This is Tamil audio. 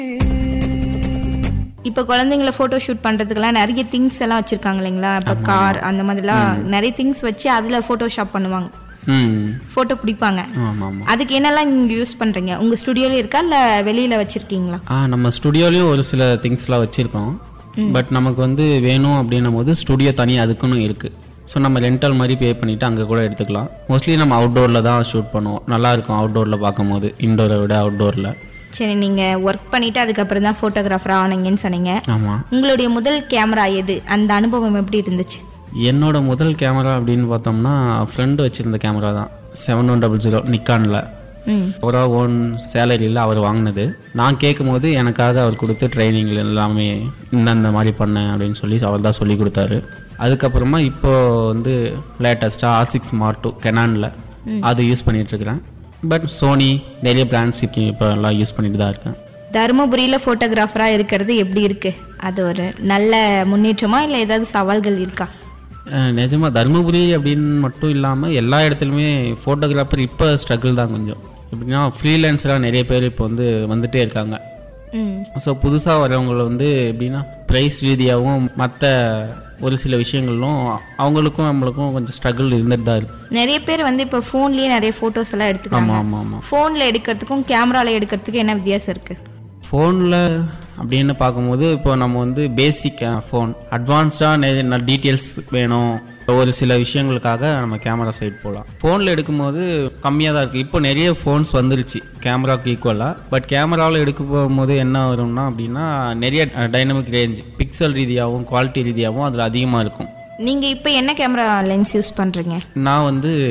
இப்போ குழந்தைங்கள ஃபோட்டோ ஷூட் பண்ணுறதுக்கெல்லாம் நிறைய திங்ஸ் எல்லாம் வச்சுருக்காங்க இல்லைங்களா இப்போ கார் அந்த மாதிரிலாம் நிறைய திங்ஸ் வச்சு அதில் ஃபோட்டோஷாப் பண்ணுவாங்க ம் ஃபோட்டோ பிடிப்பாங்க ஆமாம் ஆமாம் அதுக்கு என்னெல்லாம் நீங்கள் யூஸ் பண்ணுறீங்க உங்கள் ஸ்டுடியோல இருக்கா இல்லை வெளியில் வச்சுருக்கீங்களா ஆ நம்ம ஸ்டுடியோலையும் ஒரு சில திங்ஸ்லாம் வச்சுருக்கோம் பட் நமக்கு வந்து வேணும் அப்படின்னும் போது ஸ்டுடியோ தனியாக அதுக்குன்னு இருக்குது ஸோ நம்ம ரெண்டல் மாதிரி பே பண்ணிவிட்டு அங்கே கூட எடுத்துக்கலாம் மோஸ்ட்லி நம்ம அவுட்டோரில் தான் ஷூட் பண்ணுவோம் நல்லா இருக்கும் அவுட்டோரில் பார்க்கும்போது இன்டோரை விட அவுட்டோரில் சரி நீங்கள் ஒர்க் பண்ணிவிட்டு அதுக்கப்புறம் தான் ஃபோட்டோகிராஃபர் ஆனீங்கன்னு சொன்னீங்க ஆமாம் உங்களுடைய முதல் கேமரா எது அந்த அனுபவம் எப்படி இருந்துச்சு என்னோட முதல் கேமரா அப்படின்னு பார்த்தோம்னா ஃப்ரெண்டு வச்சுருந்த கேமரா தான் செவன் ஒன் டபுள் ஜீரோ நிக்கானில் ம் அவராக ஓன் சேலரியில் அவர் வாங்கினது நான் கேட்கும்போது எனக்காக அவர் கொடுத்து ட்ரைனிங் எல்லாமே இந்தந்த மாதிரி பண்ணேன் அப்படின்னு சொல்லி அவர் தான் சொல்லி கொடுத்தாரு அதுக்கப்புறமா இப்போ வந்து லேட்டஸ்ட்டாக ஆர் சிக்ஸ் மார் டூ கெனானில் அது யூஸ் பண்ணிட்டு இருக்கிறேன் பட் சோனி நிறைய பிராண்ட்ஸ் இப்போ எல்லாம் யூஸ் பண்ணிட்டு தான் இருக்கேன் தருமபுரியில் ஃபோட்டோகிராஃபராக இருக்கிறது எப்படி இருக்கு அது ஒரு நல்ல முன்னேற்றமா இல்லை ஏதாவது சவால்கள் இருக்கா அஹ் நிஜமா தருமபுரி அப்படின்னு மட்டும் இல்லாமல் எல்லா இடத்துலையுமே ஃபோட்டோகிராஃபர் இப்போ ஸ்ட்ரகிள் தான் கொஞ்சம் எப்படின்னா ஃப்ரீலான்ஸராக நிறைய பேர் இப்போ வந்து வந்துட்டே இருக்காங்க ம் ஸோ புதுசாக வரவங்களை வந்து எப்படின்னா ப்ரைஸ் ரீதியாகவும் மற்ற ஒரு சில விஷயங்களும் அவங்களுக்கும் நம்மளுக்கும் கொஞ்சம் ஸ்ட்ரகிள் இருந்துட்டு தான் இருக்கு நிறைய பேர் வந்து இப்போ ஃபோன்லேயே நிறைய ஃபோட்டோஸ் எல்லாம் எடுத்துக்கிறாங்க ஆமாம் ஆமாம் ஆமாம் ஃபோனில் எடுக்கிறதுக்கும் கேமராவில் எடுக்கிறதுக்கும் என்ன வித்தியாசம் இருக்கு ஃபோனில் அப்படின்னு பார்க்கும்போது இப்போ நம்ம வந்து பேசிக் ஃபோன் அட்வான்ஸ்டாக நிறைய டீட்டெயில்ஸ் வேணும் இப்போ ஒரு சில விஷயங்களுக்காக நம்ம கேமரா சைடு போகலாம் ஃபோனில் எடுக்கும்போது கம்மியாக தான் இருக்குது இப்போ நிறைய ஃபோன்ஸ் வந்துருச்சு கேமராவுக்கு ஈக்குவலாக பட் கேமராவில் எடுக்க போகும்போது என்ன வரும்னா அப்படின்னா நிறைய டைனமிக் ரேஞ்ச் பிக்சல் ரீதியாகவும் குவாலிட்டி ரீதியாகவும் அதில் அதிகமாக இருக்கும் நீங்கள் இப்போ என்ன கேமரா லென்ஸ் யூஸ் பண்ணுறீங்க நான் வந்து